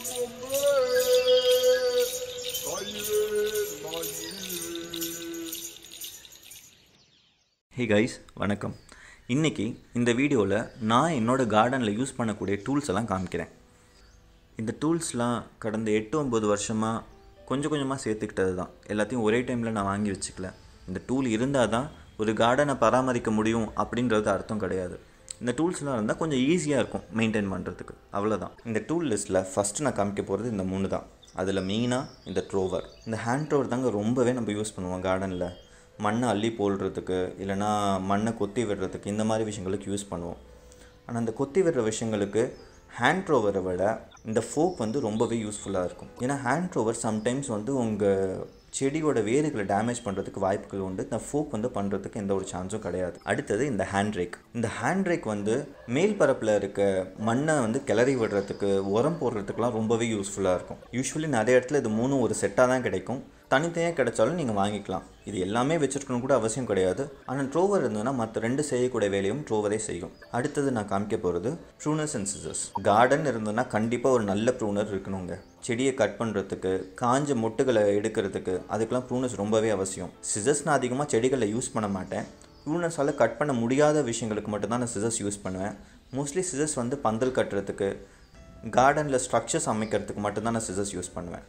hey guys வணக்கம் இன்றைக்கி இந்த வீடியோவில் நான் என்னோடய கார்டனில் யூஸ் பண்ணக்கூடிய டூல்ஸ் எல்லாம் காமிக்கிறேன் இந்த டூல்ஸ்லாம் கடந்த எட்டு ஒம்பது வருஷமாக கொஞ்சம் கொஞ்சமாக சேர்த்துக்கிட்டது தான் எல்லாத்தையும் ஒரே டைமில் நான் வாங்கி வச்சுக்கல இந்த டூல் இருந்தால் தான் ஒரு கார்டனை பராமரிக்க முடியும் அப்படின்றது அர்த்தம் கிடையாது இந்த டூல்ஸ்லாம் இருந்தால் கொஞ்சம் ஈஸியாக இருக்கும் மெயின்டைன் பண்ணுறதுக்கு அவ்வளோதான் இந்த டூல் லிஸ்ட்டில் ஃபஸ்ட்டு நான் காமிக்க போகிறது இந்த மூணு தான் அதில் மெயினாக இந்த ட்ரோவர் இந்த ஹேண்ட் ட்ரோவர் தாங்க ரொம்பவே நம்ம யூஸ் பண்ணுவோம் கார்டனில் மண்ணை அள்ளி போடுறதுக்கு இல்லைனா மண்ணை கொத்தி விடுறதுக்கு இந்த மாதிரி விஷயங்களுக்கு யூஸ் பண்ணுவோம் ஆனால் அந்த கொத்தி விடுற விஷயங்களுக்கு ஹேண்ட் ரோவரை விட இந்த ஃபோக் வந்து ரொம்பவே யூஸ்ஃபுல்லாக இருக்கும் ஏன்னா ஹேண்ட் ரோவர் சம்டைம்ஸ் வந்து உங்கள் செடியோட வேர்களை டேமேஜ் பண்ணுறதுக்கு வாய்ப்புகள் உண்டு இந்த ஃபோக் வந்து பண்ணுறதுக்கு எந்த ஒரு சான்ஸும் கிடையாது அடுத்தது இந்த ஹேண்ட் ரேக் இந்த ஹேண்ட் ரேக் வந்து மேல் பரப்பில் இருக்க மண்ணை வந்து கிளறி விடுறதுக்கு உரம் போடுறதுக்குலாம் ரொம்பவே யூஸ்ஃபுல்லாக இருக்கும் யூஸ்வலி நிறைய இடத்துல இது மூணும் ஒரு செட்டாக தான் கிடைக்கும் தனித்தனியாக கிடைச்சாலும் நீங்கள் வாங்கிக்கலாம் இது எல்லாமே வச்சுருக்கணும் கூட அவசியம் கிடையாது ஆனால் ட்ரோவர் இருந்ததுன்னா மற்ற ரெண்டு செய்யக்கூடிய வேலையும் ட்ரோவரே செய்யும் அடுத்தது நான் காமிக்க போகிறது ப்ரூனர்ஸ் அண்ட் சிசர்ஸ் கார்டன் இருந்ததுன்னா கண்டிப்பாக ஒரு நல்ல ப்ரூனர் இருக்கணுங்க செடியை கட் பண்ணுறதுக்கு காஞ்ச மொட்டுகளை எடுக்கிறதுக்கு அதுக்கெல்லாம் ப்ரூனர்ஸ் ரொம்பவே அவசியம் சிசர்ஸ் நான் அதிகமாக செடிகளை யூஸ் பண்ண மாட்டேன் ப்ரூனர்ஸால் கட் பண்ண முடியாத விஷயங்களுக்கு மட்டும்தான் நான் சிசர்ஸ் யூஸ் பண்ணுவேன் மோஸ்ட்லி சிசர்ஸ் வந்து பந்தல் கட்டுறதுக்கு கார்டனில் ஸ்ட்ரக்சர்ஸ் அமைக்கிறதுக்கு மட்டும்தான் நான் சிசர்ஸ் யூஸ் பண்ணுவேன்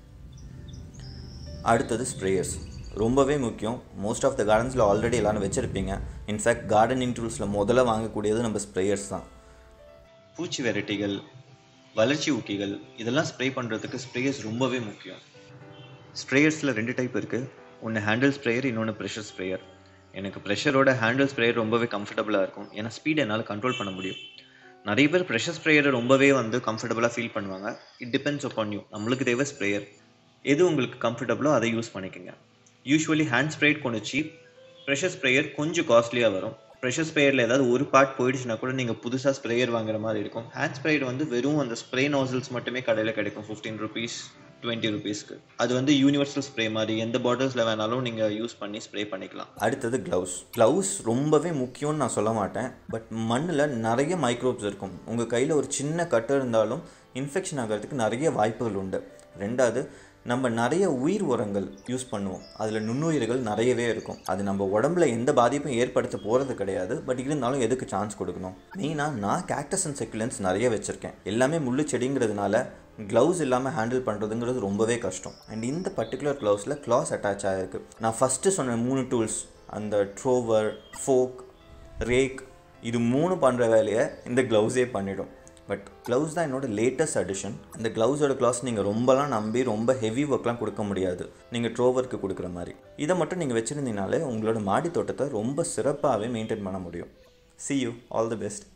அடுத்தது ஸ்ப்ரேயர்ஸ் ரொம்பவே முக்கியம் மோஸ்ட் ஆஃப் த கார்டன்ஸில் ஆல்ரெடி எல்லாரும் வச்சுருப்பீங்க இன்ஃபேக்ட் கார்டனிங் டூல்ஸில் முதல்ல வாங்கக்கூடியது நம்ம ஸ்ப்ரேயர்ஸ் தான் பூச்சி வெரைட்டிகள் வளர்ச்சி ஊக்கிகள் இதெல்லாம் ஸ்ப்ரே பண்ணுறதுக்கு ஸ்ப்ரேயர்ஸ் ரொம்பவே முக்கியம் ஸ்ப்ரேயர்ஸில் ரெண்டு டைப் இருக்குது ஒன்று ஹேண்டில் ஸ்ப்ரேயர் இன்னொன்று ப்ரெஷர் ஸ்ப்ரேயர் எனக்கு ப்ரெஷரோட ஹேண்டில் ஸ்ப்ரேயர் ரொம்பவே கம்ஃபர்டபுளாக இருக்கும் ஏன்னா ஸ்பீட் என்னால் கண்ட்ரோல் பண்ண முடியும் நிறைய பேர் ப்ரெஷர் ஸ்ப்ரேயரை ரொம்பவே வந்து கம்ஃபர்டபுளாக ஃபீல் பண்ணுவாங்க இட் டிபெண்ட்ஸ் அப்பான் யூ நம்மளுக்கு தேவை ஸ்ப்ரேயர் எது உங்களுக்கு கம்ஃபர்டபுளோ அதை யூஸ் பண்ணிக்கோங்க யூஸ்வலி ஹேண்ட் ஸ்ப்ரேட் கொஞ்சம் சீப் ப்ரெஷர் ஸ்ப்ரேயர் கொஞ்சம் காஸ்ட்லியாக வரும் ப்ரெஷர் ஸ்ப்ரேயரில் ஏதாவது ஒரு பார்ட் போயிடுச்சுன்னா கூட நீங்கள் புதுசாக ஸ்ப்ரேயர் வாங்குற மாதிரி இருக்கும் ஹேண்ட் ஸ்ப்ரேயர் வந்து வெறும் அந்த ஸ்ப்ரே நாசல்ஸ் மட்டுமே கடையில் கிடைக்கும் ஃபிஃப்டீன் ருபீஸ் டுவெண்ட்டி ருபீஸ்க்கு அது வந்து யூனிவர்சல் ஸ்ப்ரே மாதிரி எந்த பாட்டில்ஸில் வேணாலும் நீங்கள் யூஸ் பண்ணி ஸ்ப்ரே பண்ணிக்கலாம் அடுத்தது க்ளவுஸ் க்ளவுஸ் ரொம்பவே முக்கியம்னு நான் சொல்ல மாட்டேன் பட் மண்ணில் நிறைய மைக்ரோப்ஸ் இருக்கும் உங்கள் கையில் ஒரு சின்ன கட்டு இருந்தாலும் இன்ஃபெக்ஷன் ஆகிறதுக்கு நிறைய வாய்ப்புகள் உண்டு ரெண்டாவது நம்ம நிறைய உயிர் உரங்கள் யூஸ் பண்ணுவோம் அதில் நுண்ணுயிர்கள் நிறையவே இருக்கும் அது நம்ம உடம்புல எந்த பாதிப்பும் ஏற்படுத்த போகிறது கிடையாது பட் இருந்தாலும் எதுக்கு சான்ஸ் கொடுக்கணும் மெயினாக நான் கேக்டஸ் அண்ட் செக்குலன்ஸ் நிறைய வச்சுருக்கேன் எல்லாமே முள்ளு செடிங்கிறதுனால க்ளவுஸ் இல்லாமல் ஹேண்டில் பண்ணுறதுங்கிறது ரொம்பவே கஷ்டம் அண்ட் இந்த பர்டிகுலர் க்ளவுஸில் கிளாஸ் அட்டாச் ஆகிருக்கு நான் ஃபஸ்ட்டு சொன்ன மூணு டூல்ஸ் அந்த ட்ரோவர் ஃபோக் ரேக் இது மூணு பண்ணுற வேலையை இந்த க்ளவுஸே பண்ணிடும் பட் க்ளவுஸ் தான் என்னோட லேட்டஸ்ட் அடிஷன் அந்த க்ளவுஸோட கிளாஸ் நீங்கள் ரொம்பலாம் நம்பி ரொம்ப ஹெவி ஒர்க்லாம் கொடுக்க முடியாது நீங்கள் ட்ரோவருக்கு கொடுக்குற மாதிரி இதை மட்டும் நீங்கள் வச்சுருந்தீங்கனாலே உங்களோட மாடி தோட்டத்தை ரொம்ப சிறப்பாகவே மெயின்டைன் பண்ண முடியும் see you all the best